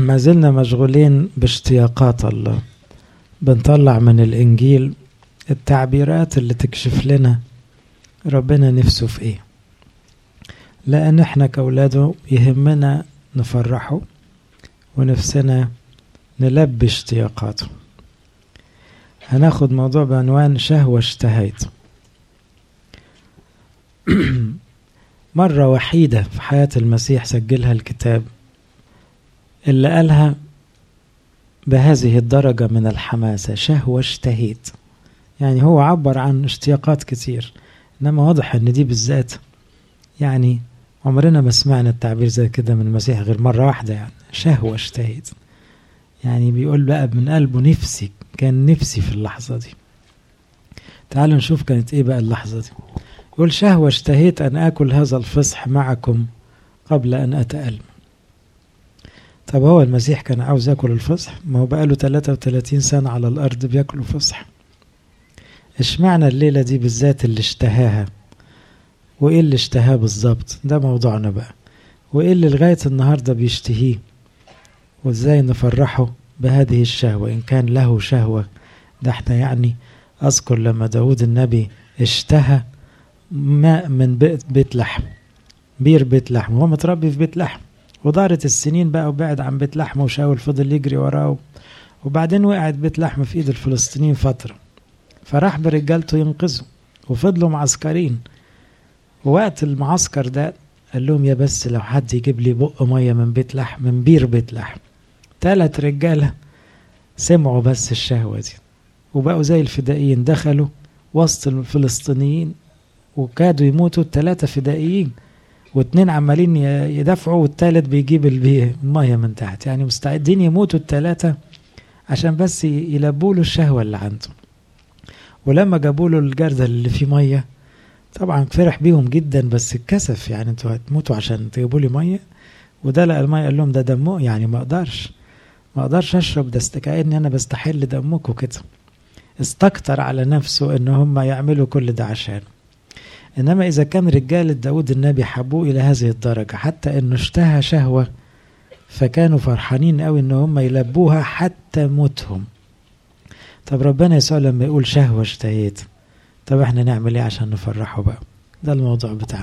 ما زلنا مشغولين باشتياقات الله بنطلع من الإنجيل التعبيرات اللي تكشف لنا ربنا نفسه في إيه لأن إحنا كأولاده يهمنا نفرحه ونفسنا نلبي اشتياقاته هناخد موضوع بعنوان شهوة اشتهيت مرة وحيدة في حياة المسيح سجلها الكتاب اللي قالها بهذه الدرجة من الحماسة شهوة اشتهيت يعني هو عبر عن اشتياقات كتير إنما واضح إن دي بالذات يعني عمرنا ما سمعنا التعبير زي كده من المسيح غير مرة واحدة يعني شهوة اشتهيت يعني بيقول بقى من قلبه نفسي كان نفسي في اللحظة دي تعالوا نشوف كانت ايه بقى اللحظة دي يقول شهوة اشتهيت أن آكل هذا الفصح معكم قبل أن أتألم طب هو المسيح كان عاوز ياكل الفصح ما هو بقاله 33 سنة على الأرض بياكلوا فصح اشمعنى الليلة دي بالذات اللي اشتهاها وإيه اللي اشتهاه بالظبط ده موضوعنا بقى وإيه اللي لغاية النهاردة بيشتهيه وإزاي نفرحه بهذه الشهوة إن كان له شهوة ده احنا يعني أذكر لما داود النبي اشتهى ماء من بيت, بيت لحم بير بيت لحم وهو متربي في بيت لحم ودارت السنين بقى وبعد عن بيت لحم وشاول فضل يجري وراه وبعدين وقعت بيت لحم في ايد الفلسطينيين فترة فراح برجالته ينقذوا وفضلوا معسكرين ووقت المعسكر ده قال لهم يا بس لو حد يجيب لي بق مية من بيت لحم من بير بيت لحم تلات رجالة سمعوا بس الشهوة دي وبقوا زي الفدائيين دخلوا وسط الفلسطينيين وكادوا يموتوا التلاتة فدائيين واتنين عمالين يدافعوا والتالت بيجيب المية من تحت يعني مستعدين يموتوا التلاتة عشان بس يلبوا له الشهوة اللي عنده ولما جابوا له الجردل اللي فيه مية طبعا فرح بيهم جدا بس اتكسف يعني انتوا هتموتوا عشان تجيبوا لي مية وده لقى المية قال لهم ده دمه يعني ما اقدرش ما اقدرش اشرب ده كأني انا بستحل دمكم كده استكتر على نفسه ان هم يعملوا كل ده عشانه انما اذا كان رجال داود النبي حبوه الى هذه الدرجه حتى انه اشتهى شهوه فكانوا فرحانين قوي ان هم يلبوها حتى موتهم طب ربنا يسوع لما يقول شهوه اشتهيت طب احنا نعمل ايه عشان نفرحه بقى ده الموضوع بتاعنا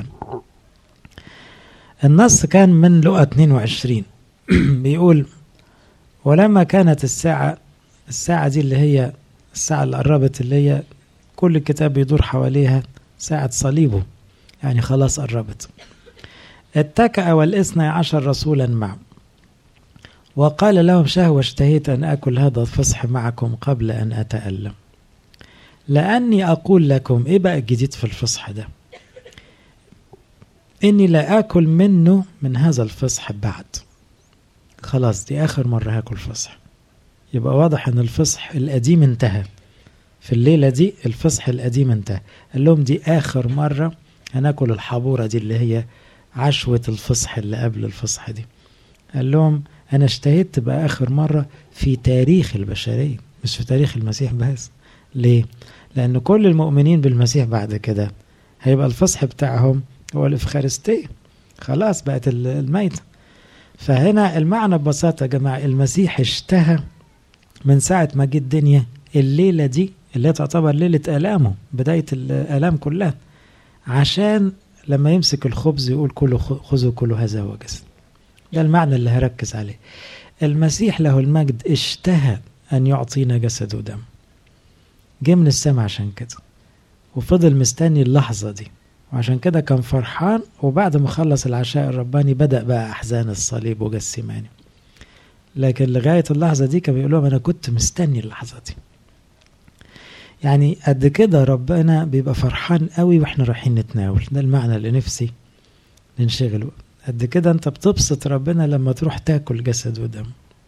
النص كان من لقى 22 بيقول ولما كانت الساعة الساعة دي اللي هي الساعة اللي قربت اللي هي كل الكتاب بيدور حواليها ساعة صليبه يعني خلاص قربت اتكأ والاثنى عشر رسولا معه وقال لهم شهوة اشتهيت أن أكل هذا الفصح معكم قبل أن أتألم لأني أقول لكم إيه بقى الجديد في الفصح ده إني لا آكل منه من هذا الفصح بعد خلاص دي آخر مرة هاكل فصح يبقى واضح إن الفصح القديم انتهى في الليلة دي الفصح القديم انتهى قال لهم دي آخر مرة هناكل الحبورة دي اللي هي عشوة الفصح اللي قبل الفصح دي قال لهم أنا اشتهيت تبقى آخر مرة في تاريخ البشرية مش في تاريخ المسيح بس ليه؟ لأن كل المؤمنين بالمسيح بعد كده هيبقى الفصح بتاعهم هو الإفخارستية خلاص بقت الميتة فهنا المعنى ببساطة يا جماعة المسيح اشتهى من ساعة ما جه الدنيا الليلة دي اللي تعتبر ليلة آلامه بداية الآلام كلها عشان لما يمسك الخبز يقول كله خذوا كله هذا هو جسد ده المعنى اللي هركز عليه المسيح له المجد اشتهى أن يعطينا جسد ودم جه من السماء عشان كده وفضل مستني اللحظة دي وعشان كده كان فرحان وبعد ما خلص العشاء الرباني بدأ بقى أحزان الصليب وجسماني لكن لغاية اللحظة دي كان بيقول لهم أنا كنت مستني اللحظة دي يعني قد كده ربنا بيبقى فرحان قوي واحنا رايحين نتناول ده المعنى اللي نفسي ننشغل قد كده انت بتبسط ربنا لما تروح تاكل جسد ودم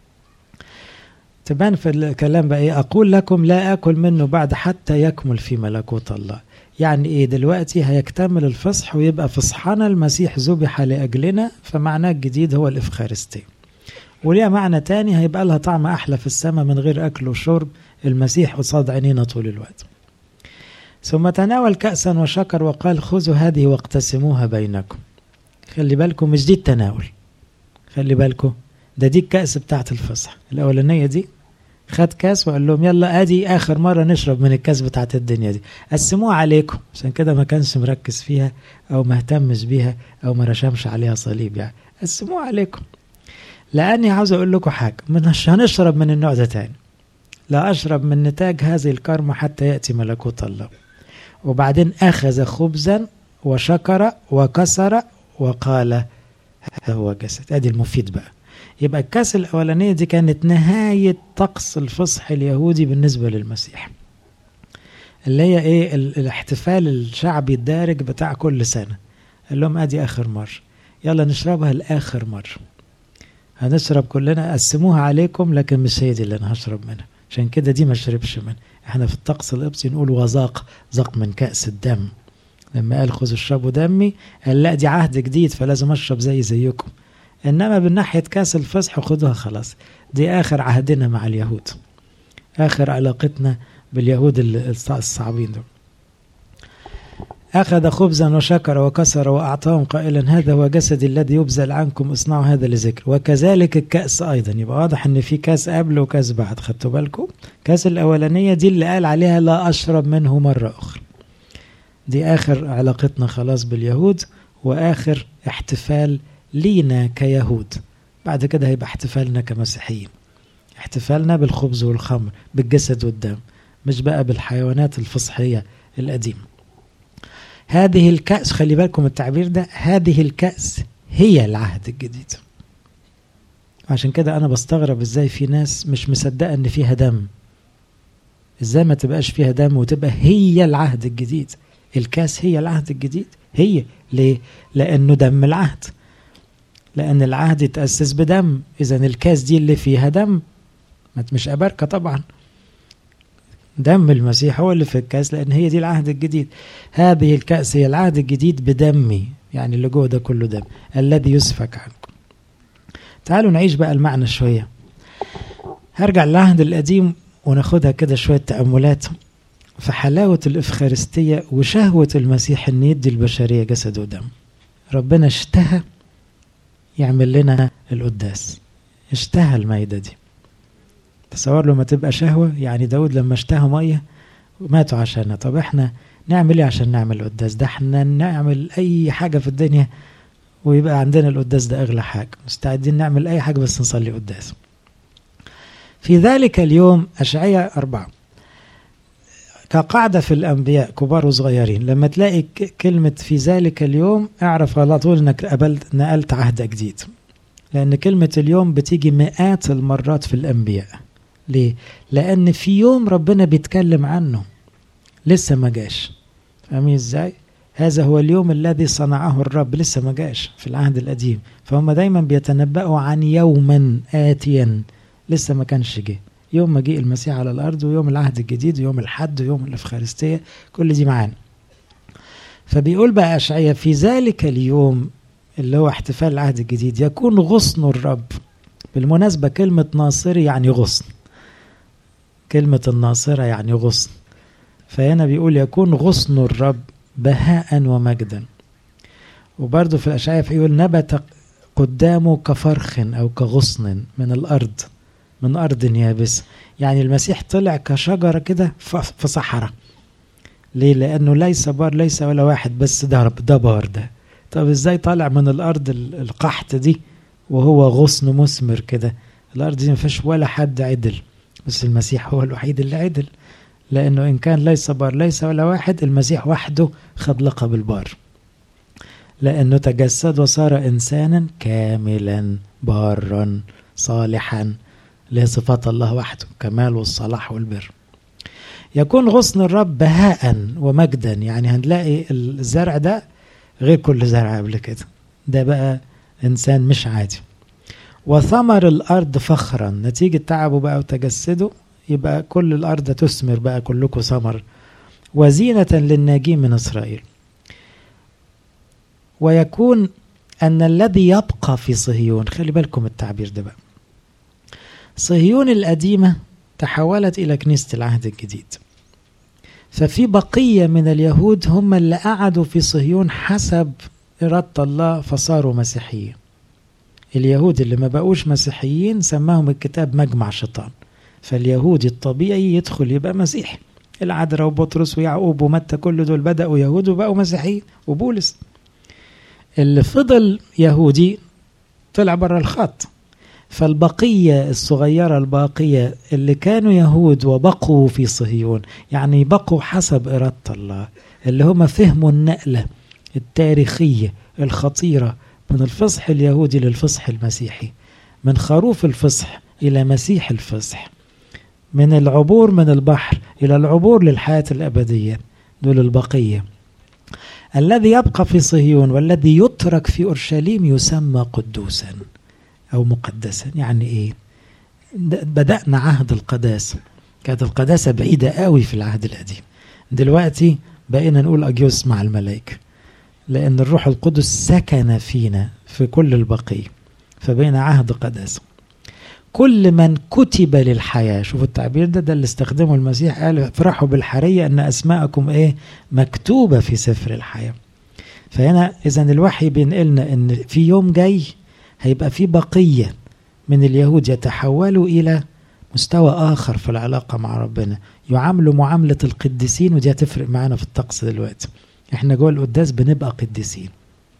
تبان في الكلام بقى ايه اقول لكم لا اكل منه بعد حتى يكمل في ملكوت الله يعني ايه دلوقتي هيكتمل الفصح ويبقى فصحنا المسيح ذبح لاجلنا فمعناه الجديد هو الافخارستيه وليها معنى تاني هيبقى لها طعم احلى في السماء من غير اكل وشرب المسيح قصاد عينينا طول الوقت ثم تناول كأسا وشكر وقال خذوا هذه واقتسموها بينكم خلي بالكم مش دي التناول خلي بالكم ده دي الكأس بتاعت الفصح الأولانية دي خد كاس وقال لهم يلا ادي اخر مره نشرب من الكاس بتاعت الدنيا دي قسموها عليكم عشان كده ما كانش مركز فيها او ما اهتمش بيها او ما رشمش عليها صليب يعني قسموها عليكم لاني عاوز اقول لكم حاجه مش هنشرب من النوع ده تاني لا اشرب من نتاج هذه الكرمه حتى ياتي ملكوت الله وبعدين اخذ خبزا وشكر وكسر وقال هذا هو جسد ادي المفيد بقى يبقى الكاس الأولانية دي كانت نهاية طقس الفصح اليهودي بالنسبة للمسيح اللي هي ايه الاحتفال الشعبي الدارج بتاع كل سنة قال لهم ادي اخر مرة يلا نشربها لاخر مرة هنشرب كلنا قسموها عليكم لكن مش هي دي اللي انا هشرب منها عشان كده دي ما شربش منها احنا في الطقس القبطي نقول وذاق ذاق من كأس الدم لما قال خذوا اشربوا دمي قال لا دي عهد جديد فلازم اشرب زي زيكم انما من ناحيه كاس الفصح خدوها خلاص دي اخر عهدنا مع اليهود اخر علاقتنا باليهود الصعبين دول أخذ خبزا وشكر وكسر وأعطاهم قائلا هذا هو جسدي الذي يبذل عنكم اصنعوا هذا لذكر وكذلك الكأس أيضا يبقى واضح إن في كاس قبل وكاس بعد خدتوا بالكم كاس الأولانية دي اللي قال عليها لا أشرب منه مرة أخرى دي آخر علاقتنا خلاص باليهود وآخر احتفال لينا كيهود بعد كده هيبقى احتفالنا كمسيحيين احتفالنا بالخبز والخمر بالجسد والدم مش بقى بالحيوانات الفصحية القديمة هذه الكأس خلي بالكم التعبير ده هذه الكأس هي العهد الجديد عشان كده أنا بستغرب إزاي في ناس مش مصدقة إن فيها دم إزاي ما تبقاش فيها دم وتبقى هي العهد الجديد الكاس هي العهد الجديد هي ليه؟ لأنه دم العهد لأن العهد يتأسس بدم إذا الكاس دي اللي فيها دم مش أبركة طبعا دم المسيح هو اللي في الكاس لأن هي دي العهد الجديد هذه الكأس هي العهد الجديد بدمي يعني اللي جوه ده كله دم الذي يسفك عنكم تعالوا نعيش بقى المعنى شوية هرجع للعهد القديم وناخدها كده شوية تأملات في حلاوة الإفخارستية وشهوة المسيح إن يدي البشرية جسد ودم ربنا اشتهى يعمل لنا القداس اشتهى المائدة دي تصور له ما تبقى شهوة يعني داود لما اشتهى مية ماتوا عشانها طب احنا نعمل ايه عشان نعمل القداس ده احنا نعمل اي حاجة في الدنيا ويبقى عندنا القداس ده اغلى حاجة مستعدين نعمل اي حاجة بس نصلي قداس في ذلك اليوم أشعية أربعة كقاعدة في الأنبياء كبار وصغيرين لما تلاقي كلمة في ذلك اليوم اعرف على طول انك قبلت نقلت عهد جديد لأن كلمة اليوم بتيجي مئات المرات في الأنبياء ليه؟ لأن في يوم ربنا بيتكلم عنه لسه ما جاش فاهمين ازاي؟ هذا هو اليوم الذي صنعه الرب لسه ما جاش في العهد القديم فهم دايما بيتنبأوا عن يوما آتيا لسه ما كانش جه يوم مجيء المسيح على الأرض ويوم العهد الجديد ويوم الحد ويوم الإفخارستية كل دي معانا فبيقول بقى أشعية في ذلك اليوم اللي هو احتفال العهد الجديد يكون غصن الرب بالمناسبة كلمة ناصري يعني غصن كلمة الناصرة يعني غصن فهنا بيقول يكون غصن الرب بهاء ومجدا وبرضه في الأشعية يقول نبت قدامه كفرخ أو كغصن من الأرض من أرض يابسة يعني المسيح طلع كشجرة كده في صحراء ليه لأنه ليس بار ليس ولا واحد بس ده رب ده بار ده طب ازاي طالع من الأرض القحط دي وهو غصن مثمر كده الأرض دي ما فيهاش ولا حد عدل بس المسيح هو الوحيد اللي عدل لأنه إن كان ليس بار ليس ولا واحد المسيح وحده خد لقب البار لأنه تجسد وصار إنسانا كاملا بارا صالحا اللي هي صفات الله وحده كمال والصلاح والبر يكون غصن الرب بهاء ومجدا يعني هنلاقي الزرع ده غير كل زرع قبل كده ده بقى إنسان مش عادي وثمر الأرض فخرا نتيجة تعبه بقى وتجسده يبقى كل الأرض تثمر بقى كلكم ثمر وزينة للناجين من إسرائيل ويكون أن الذي يبقى في صهيون خلي بالكم التعبير ده بقى صهيون القديمة تحولت إلى كنيسة العهد الجديد ففي بقية من اليهود هم اللي قعدوا في صهيون حسب إرادة الله فصاروا مسيحيين اليهود اللي ما بقوش مسيحيين سماهم الكتاب مجمع شيطان فاليهودي الطبيعي يدخل يبقى مسيحي العذراء وبطرس ويعقوب ومتى كل دول بدأوا يهود وبقوا مسيحيين وبولس اللي فضل يهودي طلع بره الخط فالبقية الصغيرة الباقية اللي كانوا يهود وبقوا في صهيون يعني بقوا حسب إرادة الله اللي هم فهموا النقلة التاريخية الخطيرة من الفصح اليهودي للفصح المسيحي من خروف الفصح إلى مسيح الفصح من العبور من البحر إلى العبور للحياة الأبدية دول البقية الذي يبقى في صهيون والذي يترك في أورشليم يسمى قدوسا أو مقدسا يعني إيه بدأنا عهد القداسة كانت القداسة بعيدة قوي في العهد القديم دلوقتي بقينا نقول أجيوس مع الملائكة لأن الروح القدس سكن فينا في كل البقية فبقينا عهد قداسة كل من كتب للحياة شوفوا التعبير ده ده اللي استخدمه المسيح قال افرحوا بالحرية أن أسماءكم إيه مكتوبة في سفر الحياة فهنا إذا الوحي بينقلنا أن في يوم جاي هيبقى في بقية من اليهود يتحولوا إلى مستوى آخر في العلاقة مع ربنا يعاملوا معاملة القديسين ودي هتفرق معانا في الطقس دلوقتي احنا جوه القداس بنبقى قديسين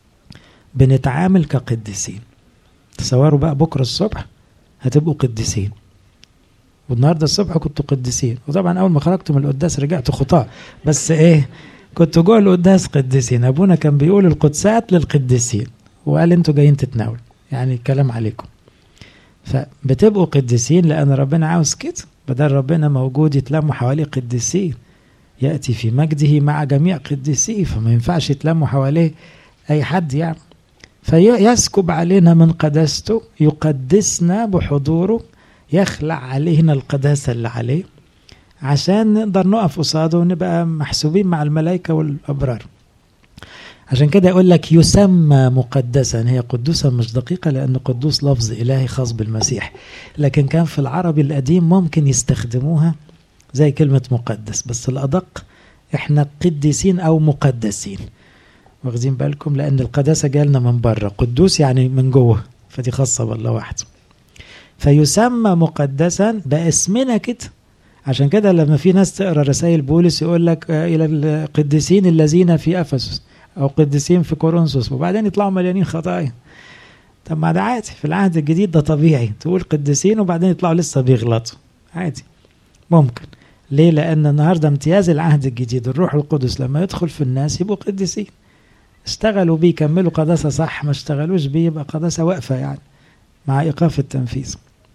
بنتعامل كقديسين تصوروا بقى بكرة الصبح هتبقوا قديسين والنهارده الصبح كنتوا قديسين وطبعا اول ما خرجتوا من القداس رجعتوا خطاة بس ايه كنتوا جوه القداس قديسين ابونا كان بيقول القدسات للقديسين وقال انتوا جايين تتناولوا يعني الكلام عليكم فبتبقوا قديسين لان ربنا عاوز كده بدل ربنا موجود يتلموا حواليه قديسين ياتي في مجده مع جميع قديسيه فما ينفعش يتلموا حواليه اي حد يعني فيسكب علينا من قداسته يقدسنا بحضوره يخلع علينا القداسة اللي عليه عشان نقدر نقف قصاده ونبقى محسوبين مع الملائكة والأبرار عشان كده يقول لك يسمى مقدسا هي قدوسا مش دقيقة لأن قدوس لفظ إلهي خاص بالمسيح لكن كان في العربي القديم ممكن يستخدموها زي كلمة مقدس بس الأدق احنا قديسين أو مقدسين واخدين بالكم لأن القداسة جالنا من بره قدوس يعني من جوه فدي خاصة بالله وحده فيسمى مقدسا باسمنا كده عشان كده لما في ناس تقرا رسائل بولس يقول لك الى القديسين الذين في افسس او قديسين في كورنثوس وبعدين يطلعوا مليانين خطايا طب ما ده عادي في العهد الجديد ده طبيعي تقول قديسين وبعدين يطلعوا لسه بيغلطوا عادي ممكن ليه لان النهارده امتياز العهد الجديد الروح القدس لما يدخل في الناس يبقوا قديسين اشتغلوا بيه كملوا قداسه صح ما اشتغلوش بيه يبقى قداسه واقفه يعني مع ايقاف التنفيذ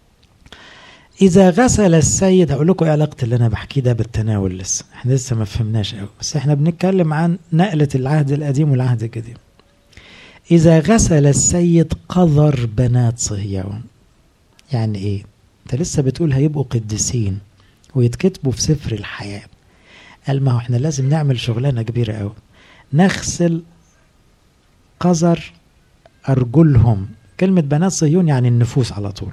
إذا غسل السيد هقول لكم إيه علاقة اللي أنا بحكيه ده بالتناول لسه، إحنا لسه ما فهمناش قوي، بس إحنا بنتكلم عن نقلة العهد القديم والعهد الجديد. إذا غسل السيد قذر بنات صهيون. يعني إيه؟ أنت لسه بتقول هيبقوا قديسين ويتكتبوا في سفر الحياة. قال ما هو إحنا لازم نعمل شغلانة كبيرة قوي. نغسل قذر أرجلهم. كلمة بنات صهيون يعني النفوس على طول.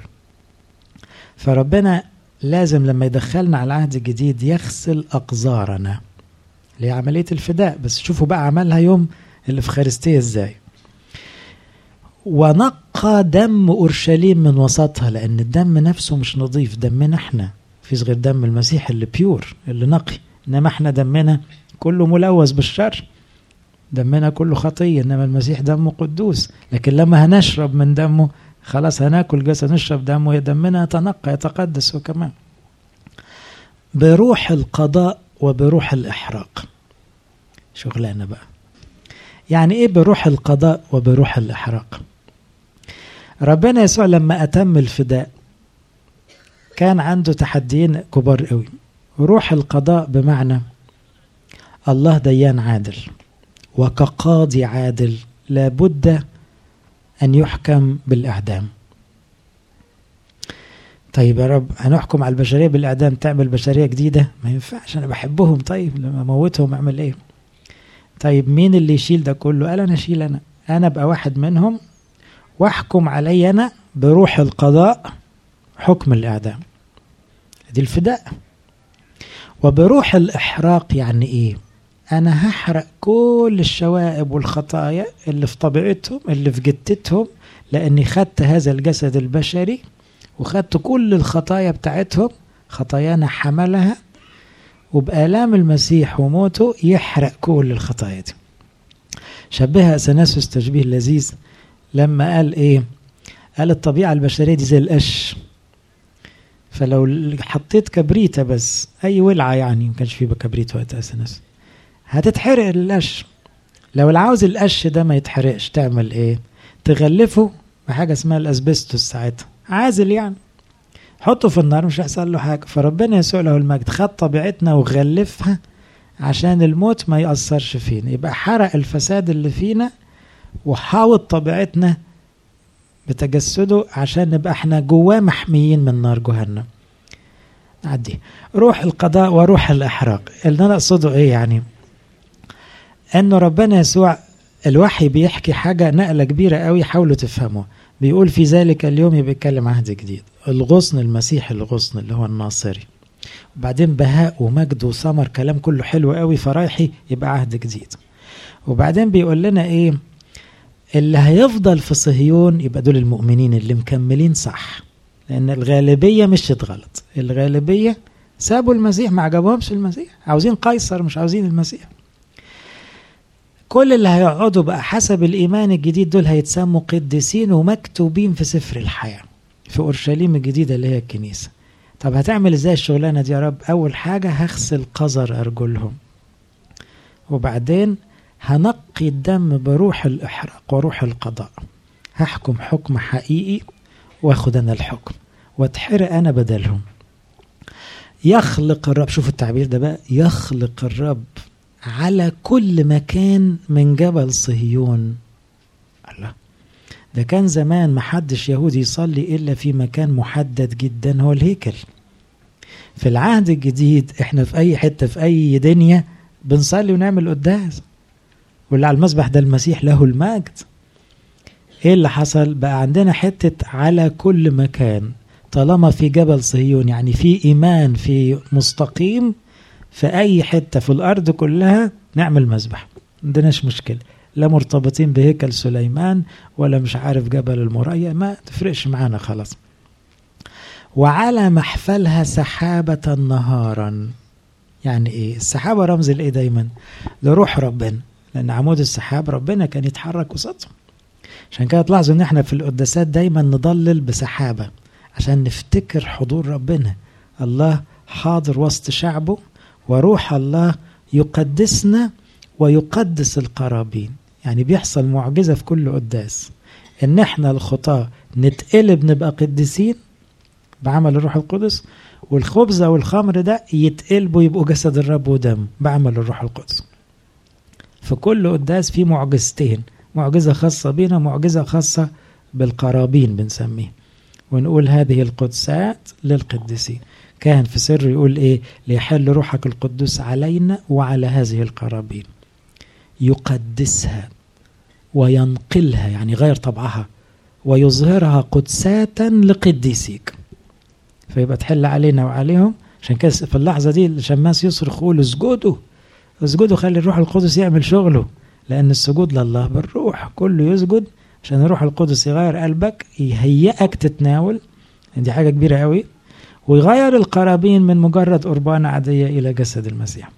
فربنا لازم لما يدخلنا على العهد الجديد يغسل أقذارنا اللي هي عملية الفداء بس شوفوا بقى عملها يوم الإفخارستية إزاي ونقى دم أورشليم من وسطها لأن الدم نفسه مش نظيف دمنا احنا مفيش غير دم المسيح اللي بيور اللي نقي إنما احنا دمنا كله ملوث بالشر دمنا كله خطية إنما المسيح دمه قدوس لكن لما هنشرب من دمه خلاص هناكل جسد نشرب دمه دمنا يتنقى يتقدس وكمان بروح القضاء وبروح الإحراق شغلانة بقى يعني إيه بروح القضاء وبروح الإحراق ربنا يسوع لما أتم الفداء كان عنده تحديين كبار قوي روح القضاء بمعنى الله ديان عادل وكقاضي عادل لابد أن يحكم بالإعدام طيب يا رب هنحكم على البشرية بالإعدام تعمل بشرية جديدة ما ينفعش أنا بحبهم طيب لما أموتهم أعمل إيه طيب مين اللي يشيل ده كله قال أنا أشيل أنا أنا أبقى واحد منهم واحكم علي أنا بروح القضاء حكم الإعدام دي الفداء وبروح الإحراق يعني إيه أنا هحرق كل الشوائب والخطايا اللي في طبيعتهم اللي في جتتهم لأني خدت هذا الجسد البشري وخدت كل الخطايا بتاعتهم خطايانا حملها وبآلام المسيح وموته يحرق كل الخطايا دي شبهها أثناسوس تشبيه لذيذ لما قال إيه قال الطبيعة البشرية دي زي القش فلو حطيت كبريتة بس أي ولعة يعني ما كانش فيه كبريت وقت أثناسوس هتتحرق القش لو العاوز القش ده ما يتحرقش تعمل إيه تغلفه بحاجة اسمها الأسبستوس ساعتها عازل يعني حطه في النار مش هيحصل له حاجة فربنا يسوع له المجد خد طبيعتنا وغلفها عشان الموت ما يأثرش فينا يبقى حرق الفساد اللي فينا وحاوط طبيعتنا بتجسده عشان نبقى احنا جواه محميين من نار جهنم نعدي روح القضاء وروح الإحراق اللي أنا أقصده إيه يعني أنه ربنا يسوع الوحي بيحكي حاجة نقلة كبيرة قوي حاولوا تفهموا بيقول في ذلك اليوم بيتكلم عهد جديد الغصن المسيح الغصن اللي هو الناصري وبعدين بهاء ومجد وثمر كلام كله حلو قوي فرايحي يبقى عهد جديد وبعدين بيقول لنا ايه اللي هيفضل في صهيون يبقى دول المؤمنين اللي مكملين صح لان الغالبيه مشيت غلط الغالبيه سابوا المسيح ما عجبهمش المسيح عاوزين قيصر مش عاوزين المسيح كل اللي هيقعدوا بقى حسب الإيمان الجديد دول هيتسموا قديسين ومكتوبين في سفر الحياة في أورشليم الجديدة اللي هي الكنيسة طب هتعمل ازاي الشغلانة دي يا رب أول حاجة هغسل قذر أرجلهم وبعدين هنقي الدم بروح الإحراق وروح القضاء هحكم حكم حقيقي واخد أنا الحكم واتحرق أنا بدلهم يخلق الرب شوف التعبير ده بقى يخلق الرب على كل مكان من جبل صهيون الله ده كان زمان محدش يهودي يصلي إلا في مكان محدد جدا هو الهيكل في العهد الجديد احنا في أي حتة في أي دنيا بنصلي ونعمل قداس واللي على المسبح ده المسيح له المجد ايه اللي حصل بقى عندنا حتة على كل مكان طالما في جبل صهيون يعني في إيمان في مستقيم في أي حتة في الأرض كلها نعمل مذبح عندناش مشكلة لا مرتبطين بهيكل سليمان ولا مش عارف جبل المريا ما تفرقش معانا خلاص وعلى محفلها سحابة نهارا يعني ايه السحابة رمز لايه دايما لروح ربنا لان عمود السحاب ربنا كان يتحرك وسطهم عشان كده تلاحظوا ان احنا في القداسات دايما نضلل بسحابة عشان نفتكر حضور ربنا الله حاضر وسط شعبه وروح الله يقدسنا ويقدس القرابين يعني بيحصل معجزة في كل قداس ان احنا الخطاة نتقلب نبقى قديسين بعمل الروح القدس والخبز او الخمر ده يتقلبوا يبقوا جسد الرب ودم بعمل الروح القدس في كل قداس في معجزتين معجزة خاصة بينا معجزة خاصة بالقرابين بنسميه ونقول هذه القدسات للقديسين كان في سر يقول ايه ليحل روحك القدوس علينا وعلى هذه القرابين يقدسها وينقلها يعني غير طبعها ويظهرها قدساتا لقديسيك فيبقى تحل علينا وعليهم عشان كده في اللحظة دي الشماس يصرخ يقول اسجدوا اسجدوا خلي الروح القدس يعمل شغله لأن السجود لله بالروح كله يسجد عشان الروح القدس يغير قلبك يهيئك تتناول دي حاجة كبيرة قوي ويغير القرابين من مجرد قربانة عادية إلى جسد المسيح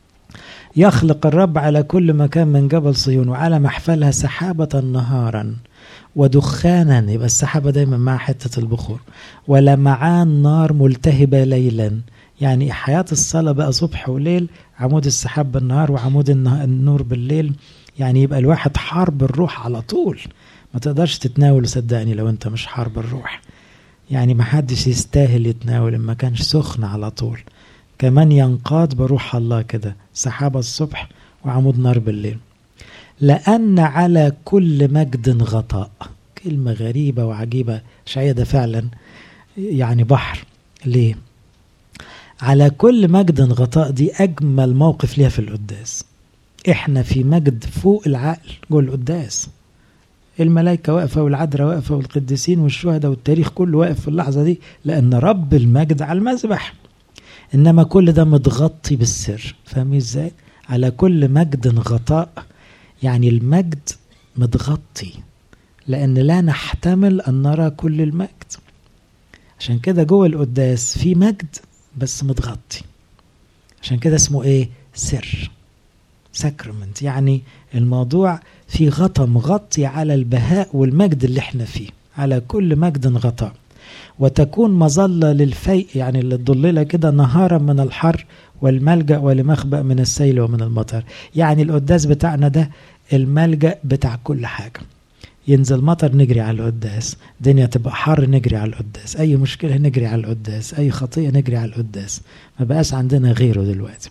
يخلق الرب على كل مكان من جبل صيون وعلى محفلها سحابة نهارا ودخانا يبقى السحابة دايما مع حتة البخور ولمعان نار ملتهبة ليلا يعني حياة الصلاة بقى صبح وليل عمود السحاب بالنهار وعمود النور بالليل يعني يبقى الواحد حرب الروح على طول ما تقدرش تتناول صدقني لو انت مش حرب الروح يعني ما حدش يستاهل يتناول ما كانش سخن على طول كمان ينقاد بروح الله كده سحابة الصبح وعمود نار بالليل لأن على كل مجد غطاء كلمة غريبة وعجيبة شعية ده فعلا يعني بحر ليه على كل مجد غطاء دي أجمل موقف ليها في القداس احنا في مجد فوق العقل جوه القداس الملائكة واقفة والعذراء واقفة والقديسين والشهداء والتاريخ كله واقف في اللحظة دي لأن رب المجد على المذبح إنما كل ده متغطي بالسر فاهمين إزاي؟ على كل مجد غطاء يعني المجد متغطي لأن لا نحتمل أن نرى كل المجد عشان كده جوه القداس في مجد بس متغطي عشان كده اسمه ايه سر ساكرمنت يعني الموضوع في غطا مغطي على البهاء والمجد اللي احنا فيه على كل مجد غطاء وتكون مظلة للفيء يعني اللي تضللها كده نهارا من الحر والملجأ ولمخبأ من السيل ومن المطر يعني القداس بتاعنا ده الملجأ بتاع كل حاجة ينزل مطر نجري على القداس دنيا تبقى حر نجري على القداس اي مشكله نجري على القداس اي خطيه نجري على القداس ما بقاش عندنا غيره دلوقتي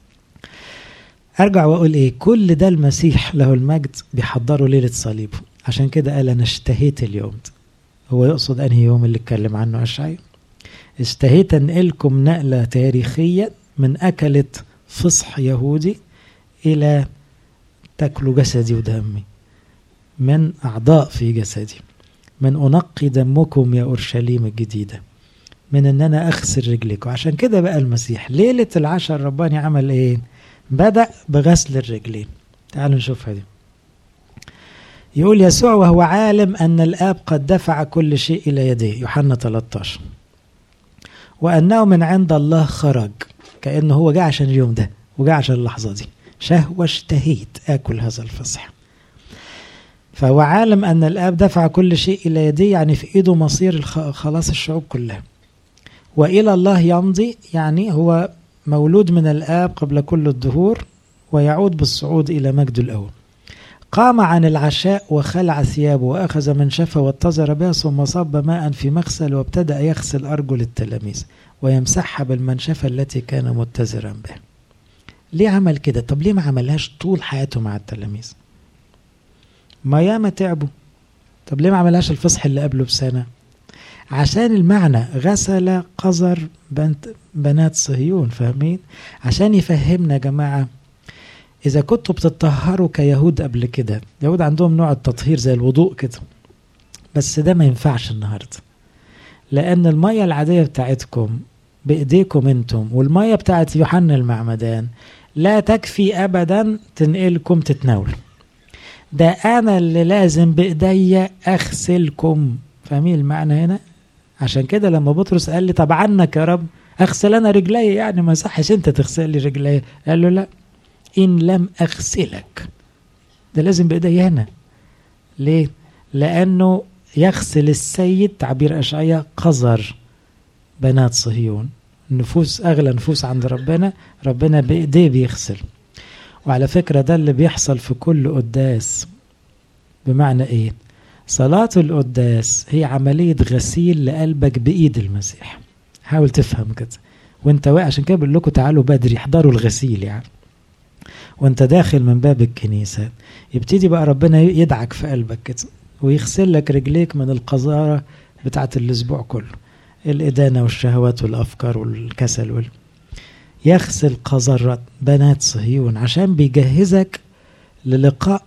ارجع واقول ايه كل ده المسيح له المجد بيحضروا ليله صليبه عشان كده قال انا اشتهيت اليوم ده هو يقصد انهي يوم اللي اتكلم عنه اشعياء اشتهيت انقلكم نقله تاريخيه من اكله فصح يهودي الى تاكلوا جسدي ودمي من أعضاء في جسدي من أنقي دمكم يا أورشليم الجديدة من أن أنا أغسل رجلكم عشان كده بقى المسيح ليلة العشاء الرباني عمل إيه بدأ بغسل الرجلين تعالوا نشوفها دي يقول يسوع وهو عالم أن الآب قد دفع كل شيء إلى يديه يوحنا 13 وأنه من عند الله خرج كأنه هو جاء عشان اليوم ده وجاء عشان اللحظة دي شهوة اشتهيت آكل هذا الفصح فهو عالم أن الآب دفع كل شيء إلى يديه يعني في إيده مصير خلاص الشعوب كلها وإلى الله يمضي يعني هو مولود من الآب قبل كل الدهور ويعود بالصعود إلى مجده الأول قام عن العشاء وخلع ثيابه وأخذ منشفة واتزر بها ثم صب ماء في مغسل وابتدأ يغسل أرجل التلاميذ ويمسحها بالمنشفة التي كان متزرا بها ليه عمل كده طب ليه ما عملهاش طول حياته مع التلاميذ ما ياما تعبوا طب ليه ما عملهاش الفصح اللي قبله بسنة عشان المعنى غسل قذر بنت بنات صهيون فاهمين عشان يفهمنا يا جماعة إذا كنتوا بتطهروا كيهود قبل كده يهود عندهم نوع التطهير زي الوضوء كده بس ده ما ينفعش النهاردة لأن المية العادية بتاعتكم بإيديكم أنتم والمية بتاعت يوحنا المعمدان لا تكفي أبدا تنقلكم تتناولوا ده انا اللي لازم بايديا اغسلكم فاهمين المعنى هنا عشان كده لما بطرس قال لي طب عنك يا رب اغسل انا رجلي يعني ما صحش انت تغسل لي رجلي قال له لا ان لم اغسلك ده لازم بايديا هنا ليه لانه يغسل السيد تعبير اشعياء قذر بنات صهيون نفوس اغلى نفوس عند ربنا ربنا بايديه بيغسل وعلى فكرة ده اللي بيحصل في كل قداس بمعنى ايه صلاة القداس هي عملية غسيل لقلبك بإيد المسيح حاول تفهم كده وانت واقع عشان كده بقول لكم تعالوا بدري احضروا الغسيل يعني وانت داخل من باب الكنيسة يبتدي بقى ربنا يدعك في قلبك كده ويغسل لك رجليك من القذارة بتاعت الأسبوع كله الإدانة والشهوات والأفكار والكسل وال... يغسل قذرات بنات صهيون عشان بيجهزك للقاء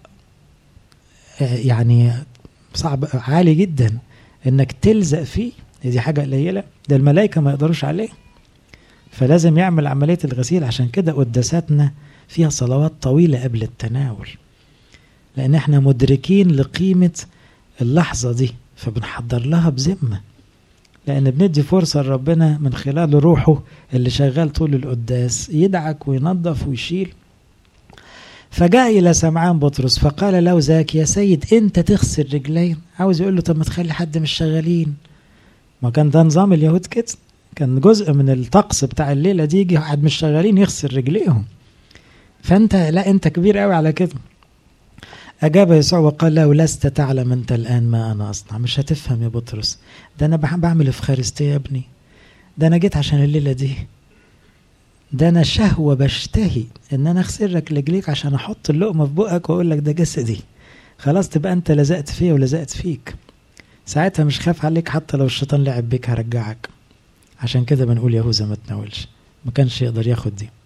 يعني صعب عالي جدا انك تلزق فيه دي حاجة قليلة ده الملائكة ما يقدروش عليه فلازم يعمل عملية الغسيل عشان كده قداساتنا فيها صلوات طويلة قبل التناول لأن احنا مدركين لقيمة اللحظة دي فبنحضر لها بذمة لأن بندي فرصة لربنا من خلال روحه اللي شغال طول القداس يدعك وينظف ويشيل فجاء إلى سمعان بطرس فقال له ذاك يا سيد أنت تغسل رجلين عاوز يقول له طب ما تخلي حد مش شغالين ما كان ده نظام اليهود كده كان جزء من الطقس بتاع الليلة دي يجي واحد مش شغالين يغسل رجليهم فأنت لا أنت كبير قوي على كده أجاب يسوع وقال له لست تعلم أنت الآن ما أنا أصنع مش هتفهم يا بطرس ده أنا بعمل إفخارستية يا ابني ده أنا جيت عشان الليلة دي ده أنا شهوة بشتهي إن أنا أغسل لك رجليك عشان أحط اللقمة في بقك وأقول لك ده جسدي خلاص تبقى أنت لزقت فيا ولزقت فيك ساعتها مش خاف عليك حتى لو الشيطان لعب بيك هرجعك عشان كده بنقول يهوذا ما تناولش ما كانش يقدر ياخد دي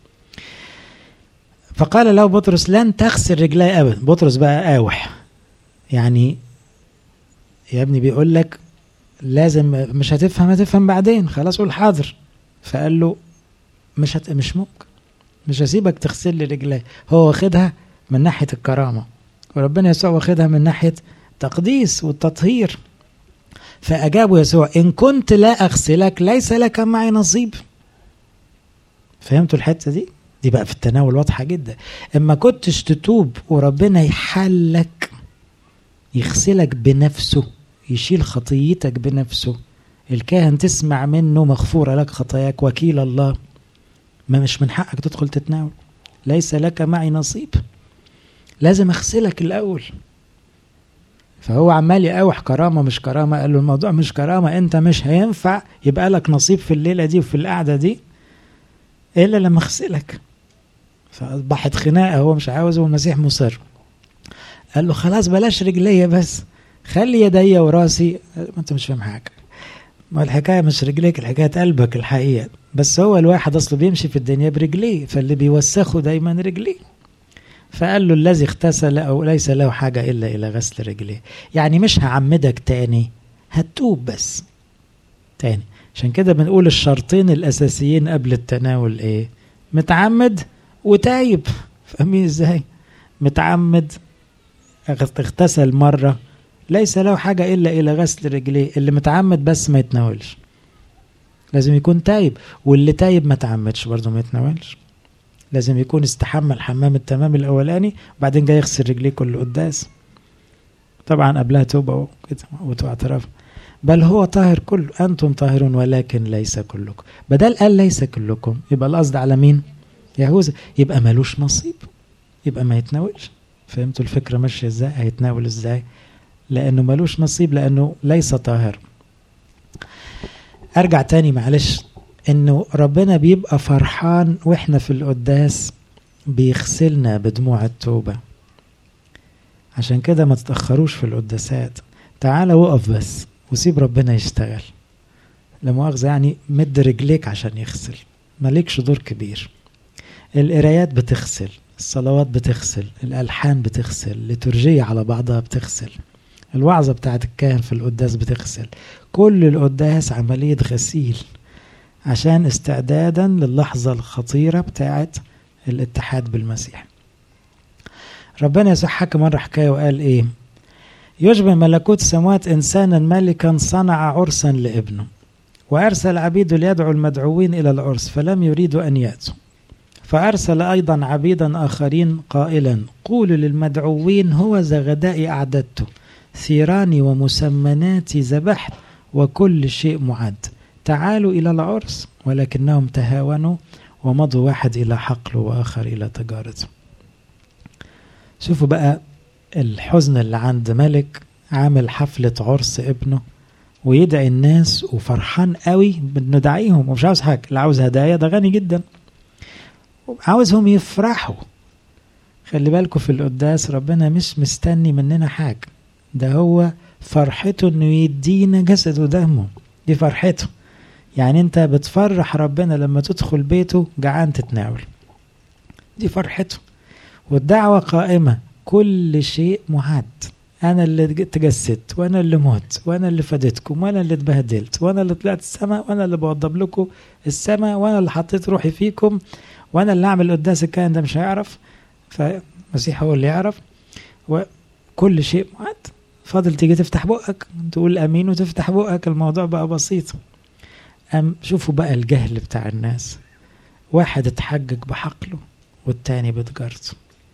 فقال له بطرس لن تغسل رجلي ابدا بطرس بقى قاوح يعني يا ابني بيقول لك لازم مش هتفهم هتفهم بعدين خلاص قول حاضر فقال له مش هت... مش ممكن مش هسيبك تغسل لي رجلي هو واخدها من ناحيه الكرامه وربنا يسوع واخدها من ناحيه تقديس والتطهير فأجابوا يسوع إن كنت لا أغسلك ليس لك معي نصيب فهمتوا الحتة دي؟ دي بقى في التناول واضحة جدا إما كنتش تتوب وربنا يحلك يغسلك بنفسه يشيل خطيتك بنفسه الكاهن تسمع منه مغفورة لك خطاياك وكيل الله ما مش من حقك تدخل تتناول ليس لك معي نصيب لازم اغسلك الاول فهو عمال يقاوح كرامة مش كرامة قال له الموضوع مش كرامة انت مش هينفع يبقى لك نصيب في الليلة دي وفي القعدة دي الا لما اغسلك فاصبحت خناقة هو مش عاوز والمسيح مصر قال له خلاص بلاش رجليا بس خلي يدي وراسي ما انت مش فاهم حاجة ما الحكاية مش رجليك الحكاية قلبك الحقيقة بس هو الواحد اصله بيمشي في الدنيا برجليه فاللي بيوسخه دايما رجليه فقال له الذي اغتسل او ليس له حاجة الا الى غسل رجليه يعني مش هعمدك تاني هتوب بس تاني عشان كده بنقول الشرطين الاساسيين قبل التناول ايه متعمد وتايب فاهمين ازاي متعمد اغتسل مرة ليس له حاجة إلا إلى غسل رجليه اللي متعمد بس ما يتناولش لازم يكون تايب واللي تايب ما تعمدش برضه ما يتناولش لازم يكون استحمى الحمام التمام الأولاني وبعدين جاي يغسل رجليه كل قداس طبعا قبلها توبة وكده واعتراف بل هو طاهر كله أنتم طاهرون ولكن ليس كلكم بدل قال ليس كلكم يبقى القصد على مين يهوذا يبقى ملوش نصيب يبقى ما يتناولش فهمتوا الفكرة ماشية ازاي هيتناول ازاي لأنه ملوش نصيب لأنه ليس طاهر أرجع تاني معلش إنه ربنا بيبقى فرحان وإحنا في القداس بيغسلنا بدموع التوبة عشان كده ما تتأخروش في القداسات تعالى وقف بس وسيب ربنا يشتغل لا مؤاخذة يعني مد رجليك عشان يغسل مالكش دور كبير القرايات بتغسل الصلوات بتغسل الألحان بتغسل الليتورجية على بعضها بتغسل الوعظة بتاعت الكاهن في القداس بتغسل كل القداس عملية غسيل عشان استعدادا للحظة الخطيرة بتاعت الاتحاد بالمسيح ربنا يسوع حكى مرة حكاية وقال ايه يشبه ملكوت السماوات إنسانا ملكا صنع عرسا لابنه وأرسل عبيده ليدعو المدعوين إلى العرس فلم يريدوا أن يأتوا فأرسل أيضا عبيدا آخرين قائلا قولوا للمدعوين هو ذا غدائي أعددته ثيراني ومسمناتي ذبحت وكل شيء معد تعالوا إلى العرس ولكنهم تهاونوا ومضوا واحد إلى حقله وآخر إلى تجارته شوفوا بقى الحزن اللي عند ملك عامل حفلة عرس ابنه ويدعي الناس وفرحان قوي انه دعيهم ومش عاوز حاجة اللي عاوز هدايا ده غني جدا عاوزهم يفرحوا خلي بالكم في القداس ربنا مش مستني مننا حاجة ده هو فرحته انه يدينا جسد ودمه دي فرحته يعني انت بتفرح ربنا لما تدخل بيته جعان تتناول دي فرحته والدعوة قائمة كل شيء معد انا اللي تجسدت وانا اللي مت وانا اللي فديتكم وانا اللي اتبهدلت وانا اللي طلعت السماء وانا اللي بوضب لكم السماء وانا اللي حطيت روحي فيكم وانا اللي اعمل قداس الكائن ده مش هيعرف فالمسيح هو اللي يعرف وكل شيء معد فاضل تيجي تفتح بقك تقول امين وتفتح بقك الموضوع بقى بسيط أم شوفوا بقى الجهل بتاع الناس واحد اتحجج بحقله والتاني بتجارته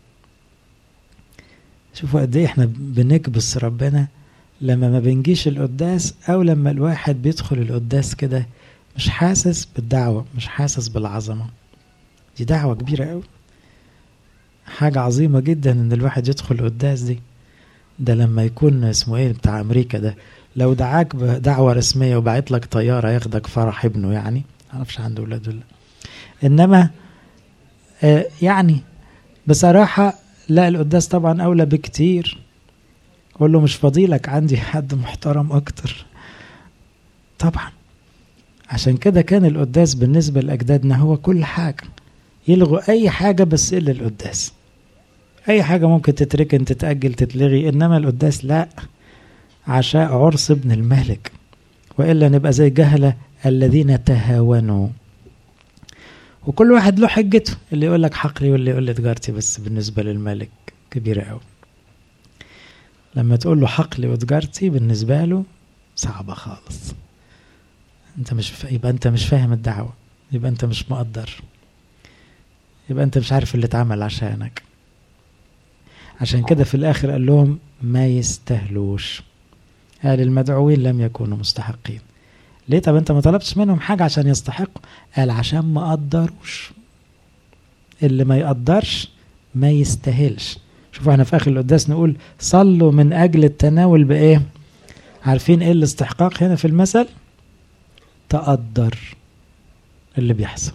شوفوا قد ايه احنا بنكبس ربنا لما ما بنجيش القداس او لما الواحد بيدخل القداس كده مش حاسس بالدعوة مش حاسس بالعظمة دي دعوة كبيرة قوي حاجة عظيمة جدا ان الواحد يدخل القداس دي ده لما يكون اسمه ايه بتاع امريكا ده لو دعاك بدعوة رسمية وبعت لك طيارة ياخدك فرح ابنه يعني معرفش عنده ولاد ولا انما آه يعني بصراحة لا القداس طبعا اولى بكتير قول له مش فضيلك عندي حد محترم اكتر طبعا عشان كده كان القداس بالنسبة لأجدادنا هو كل حاجة يلغوا أي حاجة بس إلا القداس أي حاجة ممكن تتركن تتأجل تتلغي إنما القداس لا عشاء عرس ابن الملك وإلا نبقى زي جهلة الذين تهاونوا وكل واحد له حجته اللي يقول لك حقلي واللي يقول لي تجارتي بس بالنسبة للملك كبيرة أوي لما تقول له حقلي وتجارتي بالنسبة له صعبة خالص انت مش ف... يبقى انت مش فاهم الدعوة يبقى انت مش مقدر يبقى انت مش عارف اللي اتعمل عشانك عشان كده في الاخر قال لهم ما يستاهلوش قال المدعوين لم يكونوا مستحقين ليه طب انت ما طلبتش منهم حاجة عشان يستحقوا قال عشان ما قدروش اللي ما يقدرش ما يستاهلش شوفوا احنا في اخر القداس نقول صلوا من اجل التناول بايه عارفين ايه الاستحقاق هنا في المثل تقدر اللي بيحصل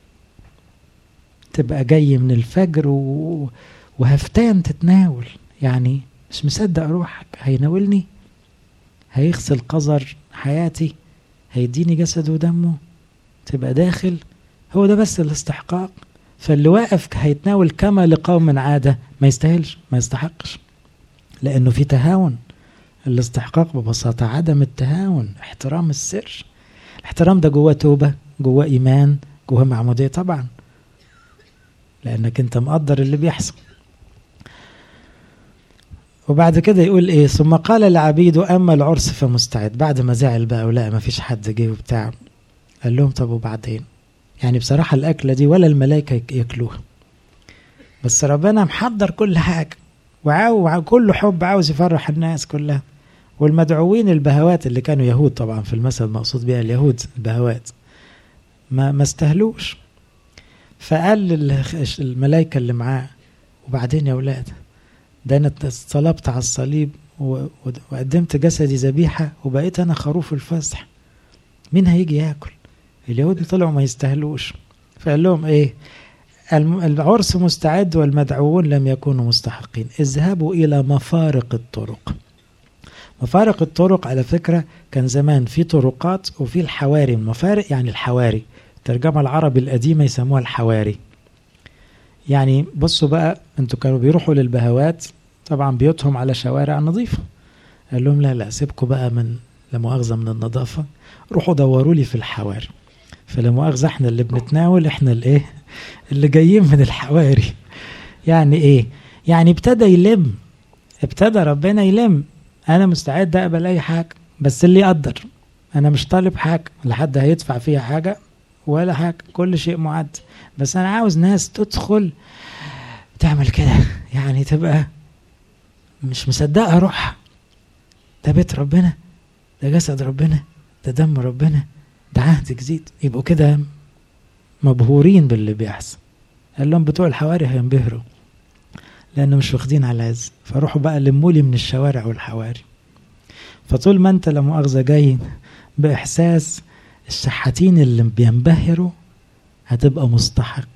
تبقى جاي من الفجر و... وهفتان تتناول يعني مش مصدق روحك هيناولني هيغسل قذر حياتي هيديني جسد ودمه تبقى داخل هو ده بس الاستحقاق فاللي واقف هيتناول كما لقوم عادة ما يستاهلش ما يستحقش لأنه في تهاون الاستحقاق ببساطة عدم التهاون احترام السر الاحترام ده جواه توبة جواه إيمان جواه معمودية طبعا لأنك أنت مقدر اللي بيحصل وبعد كده يقول ايه ثم قال لعبيده اما العرس فمستعد بعد ما زعل بقى ولا ما فيش حد جه وبتاع قال لهم طب وبعدين يعني بصراحة الأكلة دي ولا الملائكة ياكلوها بس ربنا محضر كل حاجة وعاو كله حب عاوز يفرح الناس كلها والمدعوين البهوات اللي كانوا يهود طبعا في المثل مقصود بها اليهود البهوات ما ما استهلوش فقال الملائكة اللي معاه وبعدين يا ولاد ده انا اتصلبت على الصليب وقدمت جسدي ذبيحة وبقيت انا خروف الفصح مين هيجي ياكل اليهود طلعوا ما يستاهلوش فقال لهم ايه العرس مستعد والمدعوون لم يكونوا مستحقين اذهبوا الى مفارق الطرق مفارق الطرق على فكرة كان زمان في طرقات وفي الحواري المفارق يعني الحواري الترجمة العربي القديمة يسموها الحواري يعني بصوا بقى انتوا كانوا بيروحوا للبهوات طبعا بيوتهم على شوارع نظيفة قال لهم لا لا سيبكوا بقى من لا مؤاخذة من النظافة روحوا دوروا لي في الحواري فلا مؤاخذة احنا اللي بنتناول احنا الايه اللي جايين من الحواري يعني ايه يعني ابتدى يلم ابتدى ربنا يلم انا مستعد اقبل اي حاجة بس اللي يقدر انا مش طالب حاجة لا حد هيدفع فيها حاجة ولا حاجة كل شيء معد بس انا عاوز ناس تدخل تعمل كده يعني تبقى مش مصدقة روحها ده بيت ربنا ده جسد ربنا ده دم ربنا ده عهد جديد يبقوا كده مبهورين باللي بيحصل قال لهم بتوع الحواري هينبهروا لأنه مش واخدين على العز فروحوا بقى لمولي من الشوارع والحواري فطول ما انت لا مؤاخذة جاي بإحساس الشحاتين اللي بينبهروا هتبقى مستحق